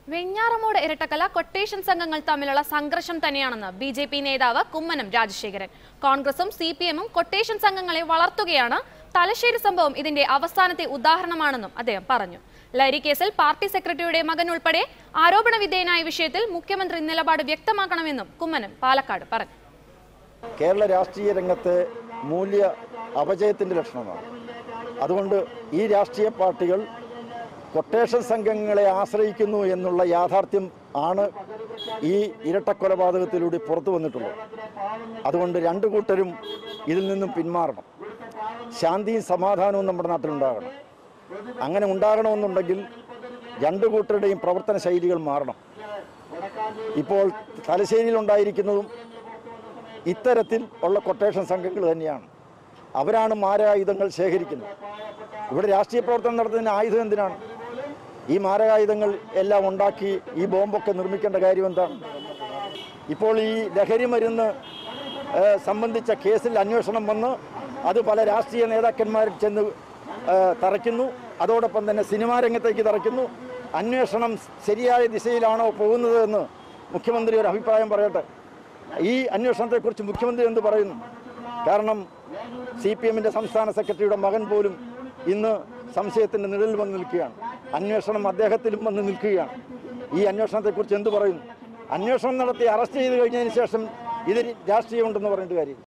Venjaramoodu ഇരട്ടക്കല quotation സംഘങ്ങൾ തമ്മിലുള്ള സംഘർഷം തന്നെയാണെന്ന് ബി ജെ പി നേതാവ് കുമ്മനം രാജശേഖരൻ കോൺഗ്രസും സി പി എമ്മും കൊട്ടേഷൻ സംഘങ്ങളെ വളർത്തുകയാണ് തലശ്ശേരി സംഭവം ഇതിന്റെ അവസാനത്തെ ഉദാഹരണമാണെന്നും അദ്ദേഹം പറഞ്ഞു ലഹരി കേസിൽ പാർട്ടി സെക്രട്ടറിയുടെ മകൻ ഉൾപ്പെടെ ആരോപണ വിധേയനായ വിഷയത്തിൽ മുഖ്യമന്ത്രി നിലപാട് വ്യക്തമാക്കണമെന്നും കുമ്മനം പാലക്കാട് പറഞ്ഞു കേരള രാഷ്ട്രീയ രംഗത്തെ മൂല്യ അപജയത്തിൻ്റെ ലക്ഷണമാണ് അതുകൊണ്ട് ഈ രാഷ്ട്രീയ പാർട്ടികൾ കൊട്ടേഷൻ സംഘങ്ങളെ ആശ്രയിക്കുന്നു എന്നുള്ള യാഥാർത്ഥ്യം ആണ് ഈ ഇരട്ടക്കൊലപാതകത്തിലൂടെ പുറത്തു വന്നിട്ടുള്ളത് അതുകൊണ്ട് രണ്ടു കൂട്ടരും ഇതിൽ നിന്നും പിന്മാറണം ശാന്തിയും സമാധാനവും നമ്മുടെ നാട്ടിലുണ്ടാകണം അങ്ങനെ ഉണ്ടാകണമെന്നുണ്ടെങ്കിൽ രണ്ടു കൂട്ടരുടെയും പ്രവർത്തന ശൈലികൾ മാറണം ഇപ്പോൾ തലശ്ശേരിയിൽ ഉണ്ടായിരിക്കുന്നതും ഇത്തരത്തിൽ ഉള്ള കൊട്ടേഷൻ സംഘങ്ങൾ തന്നെയാണ് അവരാണ് മാരകായുധങ്ങൾ ശേഖരിക്കുന്നത് ഇവിടെ രാഷ്ട്രീയ പ്രവർത്തനം നടത്തുന്നതിന് ആയുധം എന്തിനാണ് ഈ മാരകായുധങ്ങൾ എല്ലാം ഉണ്ടാക്കി ഈ ബോംബൊക്കെ നിർമ്മിക്കേണ്ട കാര്യം എന്താണ് ഇപ്പോൾ ഈ ലഹരി മരുന്ന് ഏഹ്, സംബന്ധിച്ച കേസിൽ അന്വേഷണം വന്ന് അത് പല രാഷ്ട്രീയ നേതാക്കന്മാരിൽ ചെന്ന് ഏഹ്, തറയ്ക്കുന്നു അതോടൊപ്പം തന്നെ സിനിമാ രംഗത്തേക്ക് തറയ്ക്കുന്നു അന്വേഷണം ശരിയായ ദിശയിലാണോ പോകുന്നത് എന്ന് മുഖ്യമന്ത്രി ഒരു അഭിപ്രായം പറയട്ടെ ഈ അന്വേഷണത്തെക്കുറിച്ച് മുഖ്യമന്ത്രി എന്ത് പറയുന്നു കാരണം സി പി എമ്മിൻ്റെ സംസ്ഥാന സെക്രട്ടറിയുടെ മകൻ പോലും ഇന്ന് സംശയത്തിൻ്റെ നിഴലിൽ വന്ന് നിൽക്കുകയാണ് അന്വേഷണം അദ്ദേഹത്തിലും വന്ന് നിൽക്കുകയാണ് ഈ അന്വേഷണത്തെക്കുറിച്ച് എന്ത് പറയുന്നു അന്വേഷണം നടത്തി അറസ്റ്റ് ചെയ്ത് കഴിഞ്ഞതിന് ശേഷം ഇതിൽ രാഷ്ട്രീയമുണ്ടെന്ന് പറഞ്ഞിട്ട് കാര്യം